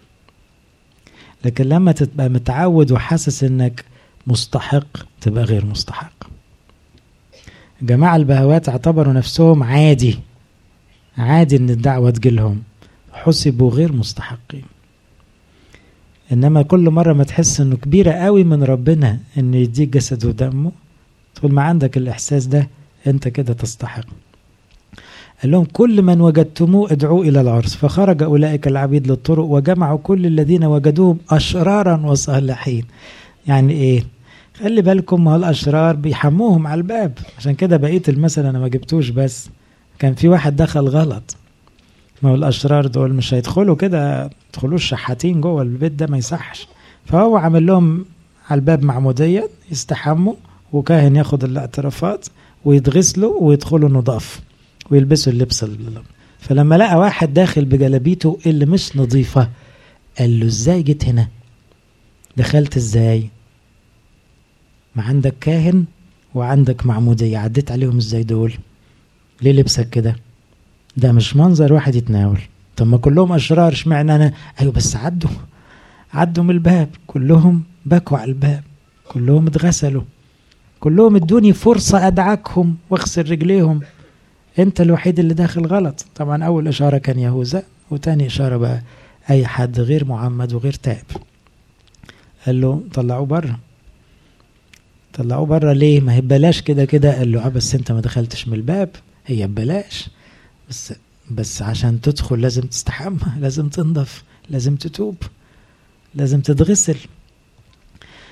لكن لما تبقى متعود وحاسس انك مستحق تبقى غير مستحق جماعة البهوات اعتبروا نفسهم عادي عادي ان الدعوة تجيلهم حسبوا غير مستحقين انما كل مرة ما تحس انه كبيرة قوي من ربنا انه يديك جسد ودمه طول ما عندك الاحساس ده انت كده تستحق قال لهم كل من وجدتموه ادعوه الى العرس فخرج اولئك العبيد للطرق وجمعوا كل الذين وجدوهم اشرارا وصالحين يعني ايه خلي بالكم ما الاشرار بيحموهم على الباب عشان كده بقيت المثل انا ما جبتوش بس كان في واحد دخل غلط ما هو الاشرار دول مش هيدخلوا كده يدخلوا الشحاتين جوه البيت ده ما يصحش فهو عامل لهم على الباب معموديه يستحموا وكاهن ياخد الاعترافات ويتغسلوا ويدخلوا نضاف ويلبسوا اللبس اللي. فلما لقى واحد داخل بجلابيته اللي مش نظيفه قال له ازاي جيت هنا دخلت ازاي ما عندك كاهن وعندك معموديه عديت عليهم ازاي دول ليه لبسك كده ده مش منظر واحد يتناول طب ما كلهم اشرار اشمعنى انا ايوه بس عدوا عدوا من الباب كلهم بكوا على الباب كلهم اتغسلوا كلهم ادوني فرصة ادعكهم واغسل رجليهم انت الوحيد اللي داخل غلط طبعا اول اشارة كان يهوذا وتاني اشارة بقى اي حد غير معمد وغير تائب قال له طلعوه بره طلعوه بره ليه ما هي ببلاش كده كده قال له اه بس انت ما دخلتش من الباب هي ببلاش بس بس عشان تدخل لازم تستحمى لازم تنضف لازم تتوب لازم تتغسل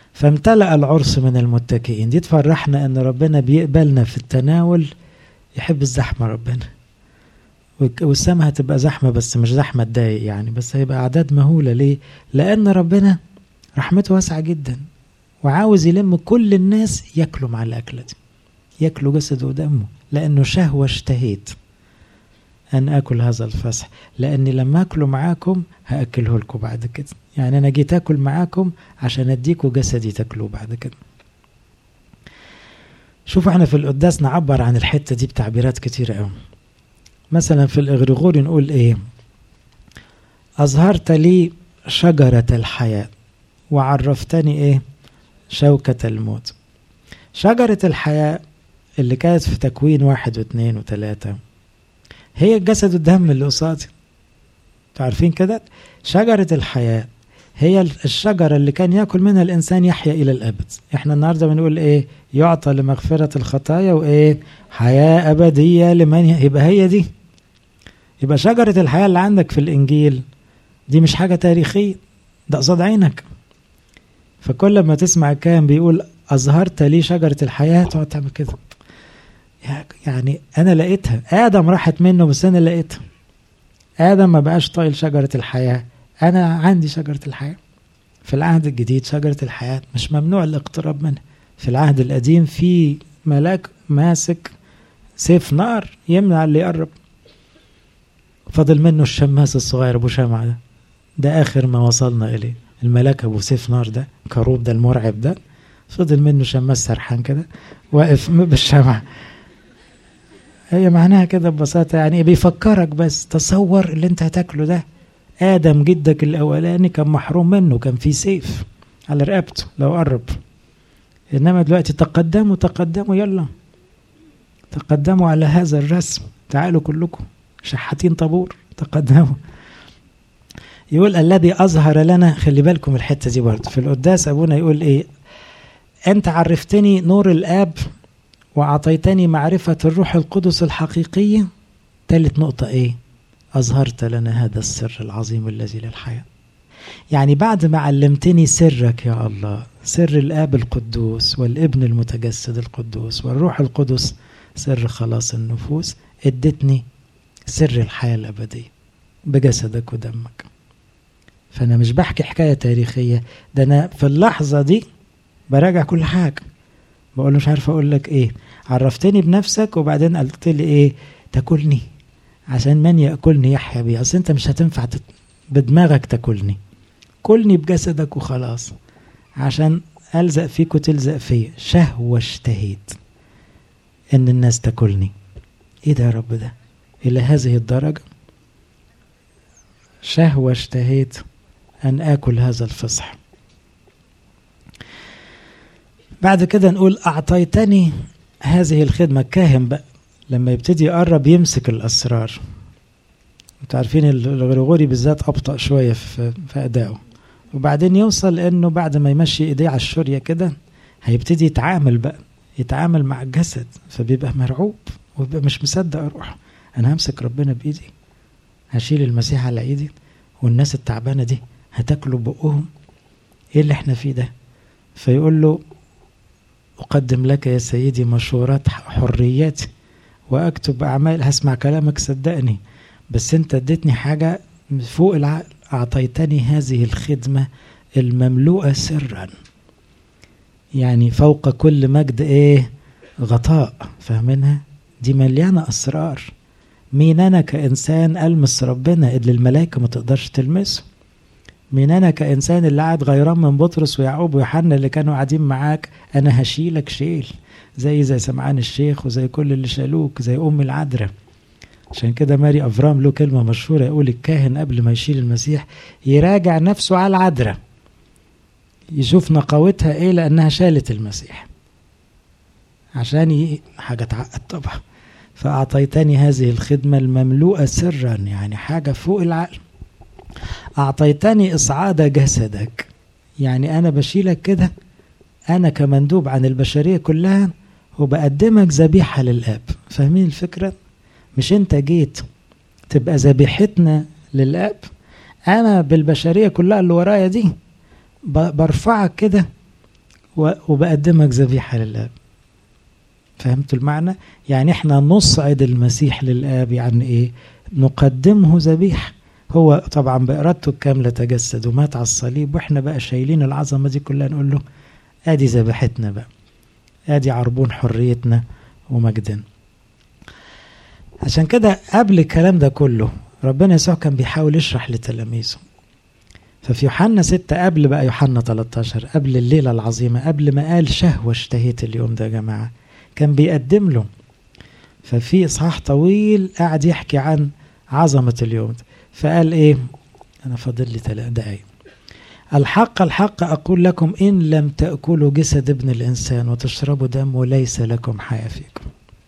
فامتلأ العرس من المتكئين دي تفرحنا ان ربنا بيقبلنا في التناول يحب الزحمة ربنا والسماء هتبقى زحمة بس مش زحمة تضايق يعني بس هيبقى أعداد مهولة ليه؟ لأن ربنا رحمته واسعة جدا وعاوز يلم كل الناس ياكلوا مع الأكلة دي ياكلوا جسده ودمه لأنه شهوة اشتهيت أن آكل هذا الفصح لأني لما أكله معاكم هأكله لكم بعد كده يعني أنا جيت أكل معاكم عشان أديكوا جسدي تاكلوه بعد كده شوفوا احنا في القداس نعبر عن الحتة دي بتعبيرات كتيرة قوي مثلا في الإغريغوري نقول إيه أظهرت لي شجرة الحياة وعرفتني إيه شوكة الموت شجرة الحياة اللي كانت في تكوين واحد واثنين وثلاثة هي الجسد والدم اللي قصادي عارفين كده شجرة الحياة هي الشجرة اللي كان يأكل منها الإنسان يحيا إلى الأبد إحنا النهاردة بنقول إيه يعطى لمغفرة الخطايا وإيه حياة أبدية لمن يبقى هي دي يبقى شجرة الحياة اللي عندك في الإنجيل دي مش حاجة تاريخية ده قصاد عينك فكل ما تسمع الكلام بيقول أظهرت لي شجرة الحياة تقعد تعمل كده يعني أنا لقيتها آدم راحت منه بس أنا لقيتها آدم ما بقاش طايل شجرة الحياة أنا عندي شجرة الحياة في العهد الجديد شجرة الحياة مش ممنوع الاقتراب منها في العهد القديم في ملاك ماسك سيف نار يمنع اللي يقرب فضل منه الشماس الصغير ابو شمعة ده ده اخر ما وصلنا اليه الملاك ابو سيف نار ده كروب ده المرعب ده فضل منه شماس سرحان كده واقف بالشمعة هي معناها كده ببساطة يعني بيفكرك بس تصور اللي انت هتاكله ده آدم جدك الأولاني كان محروم منه كان في سيف على رقبته لو قرب إنما دلوقتي تقدموا تقدموا يلا تقدموا على هذا الرسم تعالوا كلكم شحاتين طابور تقدموا يقول الذي أظهر لنا خلي بالكم الحتة دي برضه في القداس أبونا يقول إيه أنت عرفتني نور الآب وأعطيتني معرفة الروح القدس الحقيقية ثالث نقطة إيه أظهرت لنا هذا السر العظيم الذي للحياة يعني بعد ما علمتني سرك يا الله سر الآب القدوس والابن المتجسد القدوس والروح القدس سر خلاص النفوس ادتني سر الحياة الأبدية بجسدك ودمك فأنا مش بحكي حكاية تاريخية ده أنا في اللحظة دي براجع كل حاجة بقول له مش عارف أقول لك إيه عرفتني بنفسك وبعدين قلت لي إيه تاكلني عشان من ياكلني يحيا بي اصل انت مش هتنفع تت... بدماغك تاكلني كلني بجسدك وخلاص عشان الزق فيك وتلزق فيا شهوه اشتهيت ان الناس تاكلني ايه ده يا رب ده الى هذه الدرجه شهوه اشتهيت ان اكل هذا الفصح بعد كده نقول اعطيتني هذه الخدمه كاهن بقى لما يبتدي يقرب يمسك الاسرار انتوا عارفين الغريغوري بالذات ابطا شويه في, في ادائه وبعدين يوصل انه بعد ما يمشي ايديه على الشوريه كده هيبتدي يتعامل بقى يتعامل مع الجسد فبيبقى مرعوب وبيبقى مش مصدق اروح انا همسك ربنا بايدي هشيل المسيح على ايدي والناس التعبانه دي هتاكلوا بقهم ايه اللي احنا فيه ده فيقول له اقدم لك يا سيدي مشورات حرياتي واكتب اعمال هسمع كلامك صدقني بس انت اديتني حاجه فوق العقل اعطيتني هذه الخدمه المملوءه سرا يعني فوق كل مجد ايه غطاء فاهمينها دي مليانه اسرار مين انا كانسان المس ربنا اللي الملائكه ما تقدرش تلمسه مين انا كانسان اللي قاعد غيران من بطرس ويعقوب ويوحنا اللي كانوا قاعدين معاك انا هشيلك شيل زي زي سمعان الشيخ وزي كل اللي شالوك زي ام العذراء عشان كده ماري افرام له كلمه مشهوره يقول الكاهن قبل ما يشيل المسيح يراجع نفسه على العذراء يشوف نقاوتها ايه لانها شالت المسيح عشان ي... حاجه تعقد طبعا فاعطيتني هذه الخدمه المملوءه سرا يعني حاجه فوق العقل اعطيتني اصعاد جسدك يعني انا بشيلك كده انا كمندوب عن البشريه كلها وبقدمك ذبيحه للاب فاهمين الفكره مش انت جيت تبقى ذبيحتنا للاب انا بالبشريه كلها اللي ورايا دي برفعك كده وبقدمك ذبيحة للآب فهمتوا المعنى؟ يعني احنا نصعد المسيح للآب يعني ايه؟ نقدمه ذبيحة هو طبعا بإرادته الكاملة تجسد ومات على الصليب واحنا بقى شايلين العظمة دي كلها نقول له ادي ذبيحتنا بقى ادي عربون حريتنا ومجدنا عشان كده قبل الكلام ده كله ربنا يسوع كان بيحاول يشرح لتلاميذه ففي يوحنا 6 قبل بقى يوحنا 13 قبل الليلة العظيمة قبل ما قال شهوة اشتهيت اليوم ده يا جماعة كان بيقدم له ففي إصحاح طويل قاعد يحكي عن عظمة اليوم ده فقال إيه أنا فاضل لي ثلاث دقايق الحق الحق أقول لكم إن لم تأكلوا جسد ابن الإنسان وتشربوا دمه ليس لكم حياة فيكم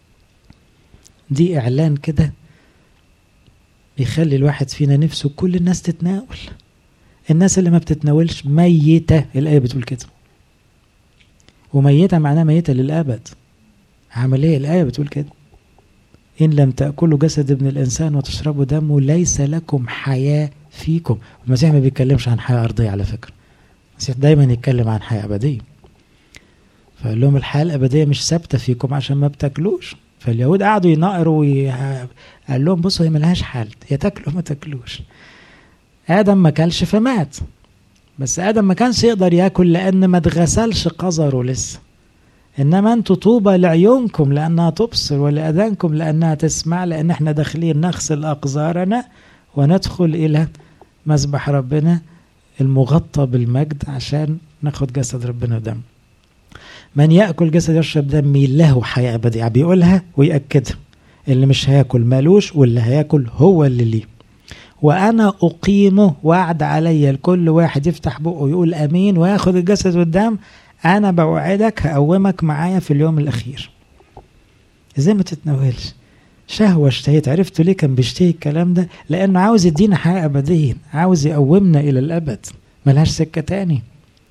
دي إعلان كده بيخلي الواحد فينا نفسه كل الناس تتناول الناس اللي ما بتتناولش ميتة الآية بتقول كده وميتة معناها ميتة للأبد عملية الآية بتقول كده إن لم تأكلوا جسد ابن الإنسان وتشربوا دمه ليس لكم حياة فيكم المسيح ما بيتكلمش عن حياة أرضية على فكرة المسيح دايما يتكلم عن حياة أبدية فقال لهم الحياة الأبدية مش ثابتة فيكم عشان ما بتاكلوش فاليهود قعدوا ينقروا وي... قال لهم بصوا هي ملهاش حل يا تاكلوا ما تاكلوش آدم ما كلش فمات بس آدم ما كانش يقدر ياكل لأن ما اتغسلش قذره لسه إنما أنتوا طوبى لعيونكم لأنها تبصر ولأذانكم لأنها تسمع لأن احنا داخلين نغسل أقذارنا وندخل إلى مذبح ربنا المغطى بالمجد عشان ناخد جسد ربنا ودم من يأكل جسد يشرب دمي له حياة أبدية بيقولها ويأكدها اللي مش هياكل مالوش واللي هياكل هو اللي ليه وأنا أقيمه وعد عليا لكل واحد يفتح بقه ويقول أمين وياخد الجسد والدم أنا بوعدك هقومك معايا في اليوم الأخير إزاي ما تتناولش شهوة اشتهيت عرفتوا ليه كان بيشتهي الكلام ده لأنه عاوز يدينا حياة أبدية عاوز يقومنا إلى الأبد ملهاش سكة تاني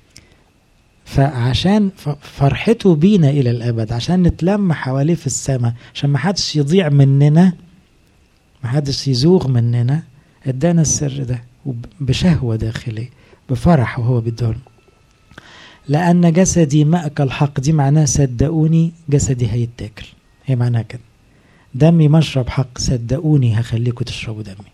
فعشان فرحته بينا إلى الأبد عشان نتلم حواليه في السماء عشان ما حدش يضيع مننا ما حدش يزوغ مننا ادانا السر ده بشهوة داخلية بفرح وهو بيدهن لأن جسدي مأكل حق دي معناها صدقوني جسدي هيتاكل هي معناها كده دمي مشرب حق صدقوني هخليكم تشربوا دمي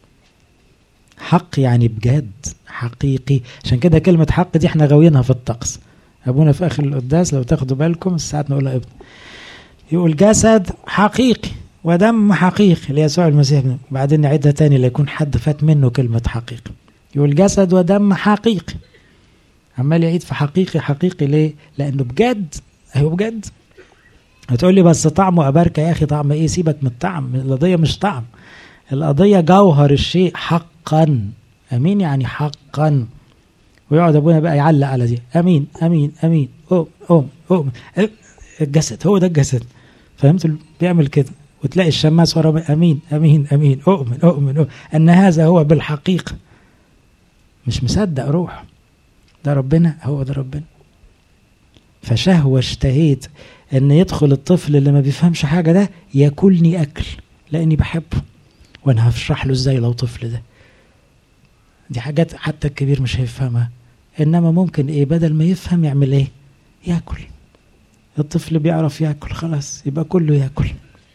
حق يعني بجد حقيقي عشان كده كلمة حق دي احنا غاويينها في الطقس أبونا في آخر القداس لو تاخدوا بالكم ساعات نقولها ابن يقول جسد حقيقي ودم حقيقي ليسوع المسيح بعدين نعيدها تاني ليكون حد فات منه كلمة حقيقي يقول جسد ودم حقيقي عمال يعيد في حقيقي حقيقي ليه؟ لأنه بجد أيوه بجد هتقول لي بس طعمه أباركة يا أخي طعم إيه سيبك من الطعم القضية مش طعم القضية جوهر الشيء حقا أمين يعني حقا ويقعد أبونا بقى يعلق على دي أمين أمين أمين أم أم أم الجسد هو ده الجسد فهمت بيعمل كده وتلاقي الشماس ورا امين امين امين اؤمن اؤمن, أؤمن ان هذا هو بالحقيقه مش مصدق روح ده ربنا هو ده ربنا فشهوه اشتهيت ان يدخل الطفل اللي ما بيفهمش حاجه ده ياكلني اكل لاني بحبه وانا هشرح له ازاي لو طفل ده دي حاجات حتى الكبير مش هيفهمها انما ممكن ايه بدل ما يفهم يعمل ايه ياكل الطفل بيعرف ياكل خلاص يبقى كله ياكل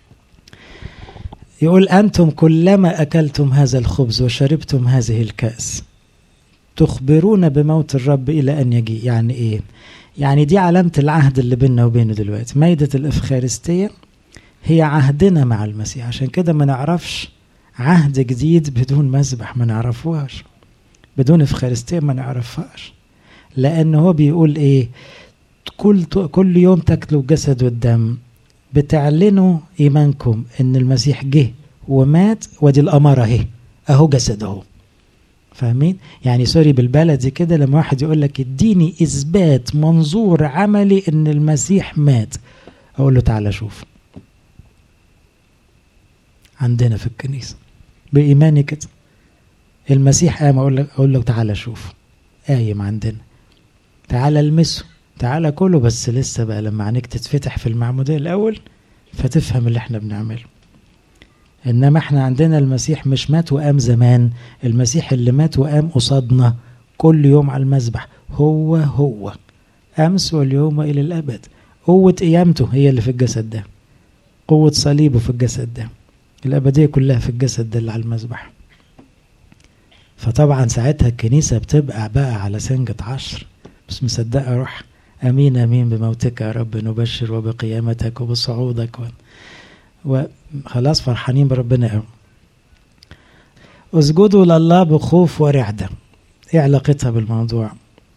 يقول أنتم كلما أكلتم هذا الخبز وشربتم هذه الكأس تخبرون بموت الرب إلى أن يجي يعني إيه يعني دي علامة العهد اللي بيننا وبينه دلوقتي ميدة الإفخارستية هي عهدنا مع المسيح عشان كده ما نعرفش عهد جديد بدون مذبح ما نعرفوهاش بدون إفخارستية ما نعرفهاش لأن هو بيقول إيه كل كل يوم تاكلوا الجسد والدم بتعلنوا ايمانكم ان المسيح جه ومات ودي الاماره اهي اهو جسد اهو فاهمين يعني سوري بالبلدي كده لما واحد يقول لك اديني اثبات منظور عملي ان المسيح مات اقول له تعالى شوف عندنا في الكنيسه بايماني كده المسيح قام اقول لك اقول له تعالى شوف قايم عندنا تعالى المسه تعالى كله بس لسه بقى لما عينيك تتفتح في المعمودية الأول فتفهم اللي احنا بنعمله إنما احنا عندنا المسيح مش مات وقام زمان المسيح اللي مات وقام قصادنا كل يوم على المذبح هو هو أمس واليوم وإلى الأبد قوة قيامته هي اللي في الجسد ده قوة صليبه في الجسد ده الأبدية كلها في الجسد ده اللي على المذبح فطبعا ساعتها الكنيسة بتبقى بقى على سنجة عشر بس مصدقة روح أمين أمين بموتك يا رب نبشر وبقيامتك وبصعودك و... وخلاص فرحانين بربنا قوي اسجدوا لله بخوف ورعدة ايه علاقتها بالموضوع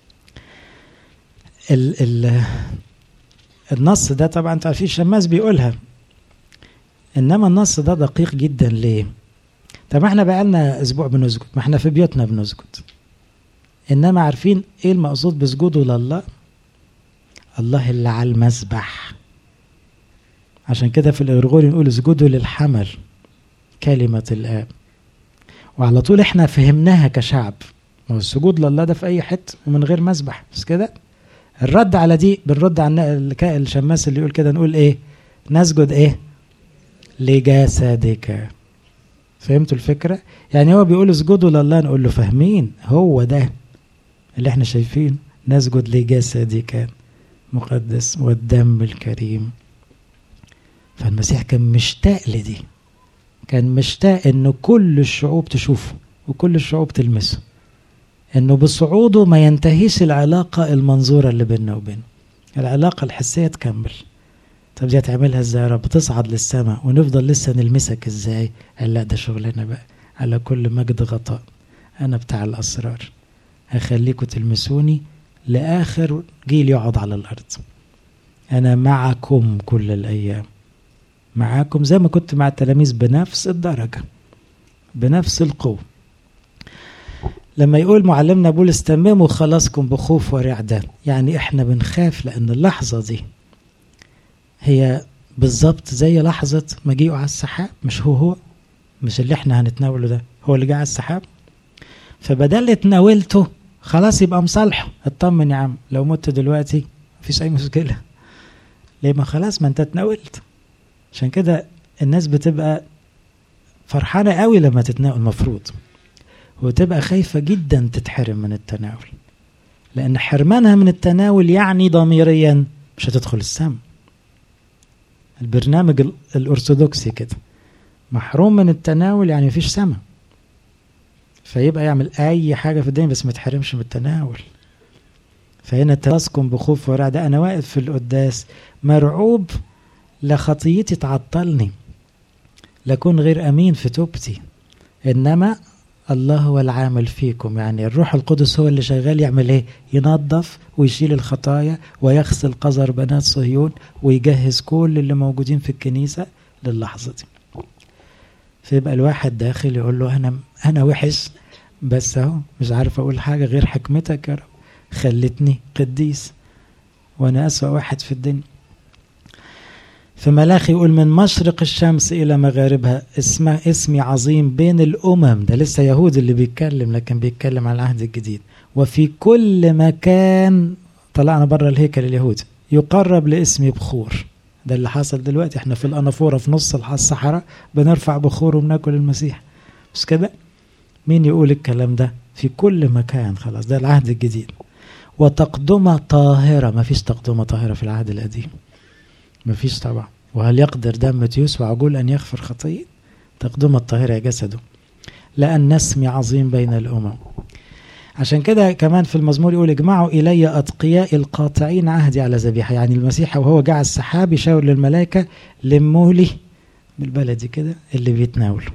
ال ال النص ده طبعا انتوا عارفين الشماس بيقولها انما النص ده دقيق جدا ليه طب احنا بقالنا اسبوع بنسجد ما احنا في بيوتنا بنسجد انما عارفين ايه المقصود بسجوده لله الله اللي على المسبح عشان كده في الإرغوري نقول اسجدوا للحمل كلمة الآب وعلى طول احنا فهمناها كشعب ما هو السجود لله ده في أي حتة ومن غير مسبح بس كده الرد على دي بنرد على الشماس اللي يقول كده نقول ايه نسجد ايه لجسدك فهمتوا الفكرة يعني هو بيقول اسجدوا لله نقول له فاهمين هو ده اللي احنا شايفين نسجد لجسدك مقدس والدم الكريم فالمسيح كان مشتاق لدي كان مشتاق ان كل الشعوب تشوفه وكل الشعوب تلمسه انه بصعوده ما ينتهيش العلاقة المنظورة اللي بيننا وبينه العلاقة الحسية تكمل طب دي هتعملها ازاي يا رب تصعد للسماء ونفضل لسه نلمسك ازاي قال لا ده شغلنا بقى على كل مجد غطاء انا بتاع الاسرار هخليكم تلمسوني لاخر جيل يقعد على الارض انا معكم كل الايام معاكم زي ما كنت مع التلاميذ بنفس الدرجة بنفس القوة لما يقول معلمنا بولس تمموا خلاصكم بخوف ورعدة يعني احنا بنخاف لان اللحظة دي هي بالظبط زي لحظة مجيئه على السحاب مش هو هو مش اللي احنا هنتناوله ده هو اللي جه على السحاب فبدل اتناولته خلاص يبقى مصالحه اطمن يا عم لو مت دلوقتي مفيش اي مشكلة ليه ما خلاص ما انت اتناولت عشان كده الناس بتبقى فرحانة قوي لما تتناول المفروض وتبقى خايفة جدا تتحرم من التناول لأن حرمانها من التناول يعني ضميريا مش هتدخل السم البرنامج الأرثوذكسي كده محروم من التناول يعني مفيش سما فيبقى يعمل أي حاجة في الدنيا بس ما يتحرمش من التناول فهنا تلاسكم بخوف ورعدة أنا واقف في القداس مرعوب لخطيتي تعطلني لكون غير امين في توبتي انما الله هو العامل فيكم يعني الروح القدس هو اللي شغال يعمل ايه ينظف ويشيل الخطايا ويغسل قذر بنات صهيون ويجهز كل اللي موجودين في الكنيسة للحظة دي فيبقى الواحد داخل يقول له انا انا وحش بس اهو مش عارف اقول حاجة غير حكمتك يا رب خلتني قديس وانا اسوأ واحد في الدنيا فملاخي يقول من مشرق الشمس إلى مغاربها اسمه اسمي عظيم بين الأمم ده لسه يهود اللي بيتكلم لكن بيتكلم على العهد الجديد وفي كل مكان طلعنا بره الهيكل اليهودي يقرب لاسمي بخور ده اللي حصل دلوقتي احنا في الأنافورة في نص الصحراء بنرفع بخور وبناكل المسيح مش كده مين يقول الكلام ده في كل مكان خلاص ده العهد الجديد وتقدمة طاهرة ما فيش تقدمة طاهرة في العهد القديم مفيش طبعا وهل يقدر دم تيوس وعجول أن يغفر خطية تقدم الطاهرة جسده لأن نسمي عظيم بين الأمم عشان كده كمان في المزمور يقول اجمعوا إلي أتقياء القاطعين عهدي على ذبيحة يعني المسيح وهو جاء السحاب يشاور للملائكة لموا لي بالبلدي كده اللي بيتناولوا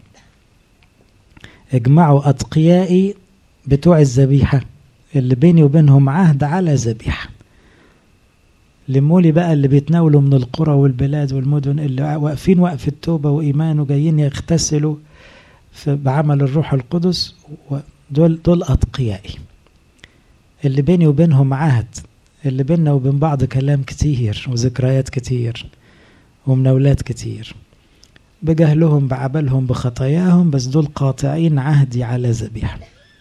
اجمعوا أتقيائي بتوع الذبيحة اللي بيني وبينهم عهد على ذبيحه لمولي بقى اللي بيتناولوا من القرى والبلاد والمدن اللي واقفين وقف التوبة وإيمان وجايين يغتسلوا بعمل الروح القدس دول دول أتقيائي اللي بيني وبينهم عهد اللي بيننا وبين بعض كلام كتير وذكريات كتير ومناولات كتير بجهلهم بعبلهم بخطاياهم بس دول قاطعين عهدي على ذبيحة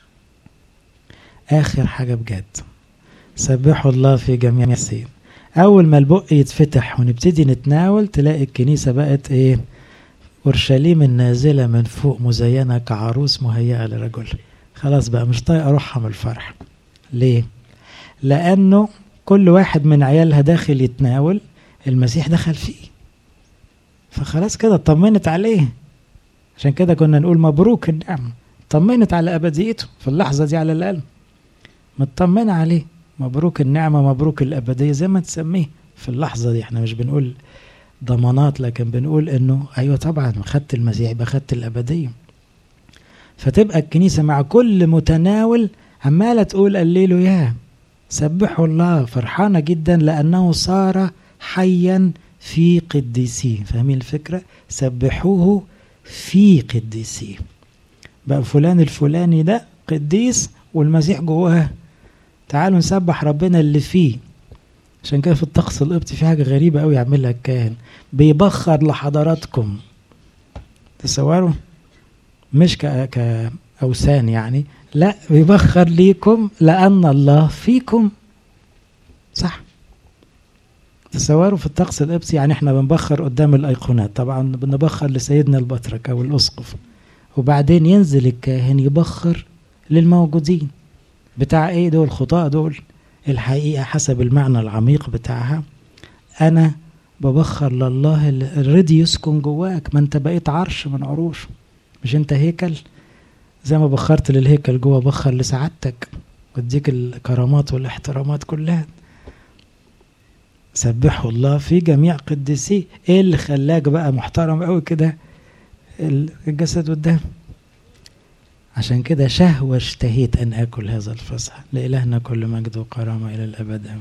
آخر حاجة بجد سبحوا الله في جميع السين أول ما البق يتفتح ونبتدي نتناول تلاقي الكنيسة بقت إيه أورشليم النازلة من فوق مزينة كعروس مهيئة لرجل خلاص بقى مش طايق أروحها من الفرح ليه؟ لأنه كل واحد من عيالها داخل يتناول المسيح دخل فيه فخلاص كده اطمنت عليه عشان كده كنا نقول مبروك النعمة طمنت على أبديته في اللحظة دي على الأقل مطمنة عليه مبروك النعمة مبروك الأبدية زي ما تسميه في اللحظة دي احنا مش بنقول ضمانات لكن بنقول انه ايوه طبعا خدت المسيح يبقى خدت الأبدية فتبقى الكنيسة مع كل متناول عمالة تقول قليله يا سبحوا الله فرحانة جدا لأنه صار حيا في قديسيه فاهمين الفكرة سبحوه في قديسيه بقى فلان الفلاني ده قديس والمسيح جواه تعالوا نسبح ربنا اللي فيه عشان كده في الطقس القبطي في حاجة غريبة قوي يعملها الكاهن بيبخر لحضراتكم تصوروا مش كأوثان يعني لا بيبخر ليكم لأن الله فيكم صح تصوروا في الطقس القبطي يعني احنا بنبخر قدام الأيقونات طبعا بنبخر لسيدنا البطرك أو الأسقف وبعدين ينزل الكاهن يبخر للموجودين بتاع ايه دول خطاء دول الحقيقة حسب المعنى العميق بتاعها أنا ببخر لله الردي يسكن جواك ما انت بقيت عرش من عروشه مش انت هيكل زي ما بخرت للهيكل جوه بخر لسعادتك واديك الكرامات والاحترامات كلها سبحوا الله في جميع قديسيه ايه اللي خلاك بقى محترم قوي كده الجسد والدم عشان كده شهوة اشتهيت أن آكل هذا الفصح لإلهنا كل مجد وكرامة إلى الأبد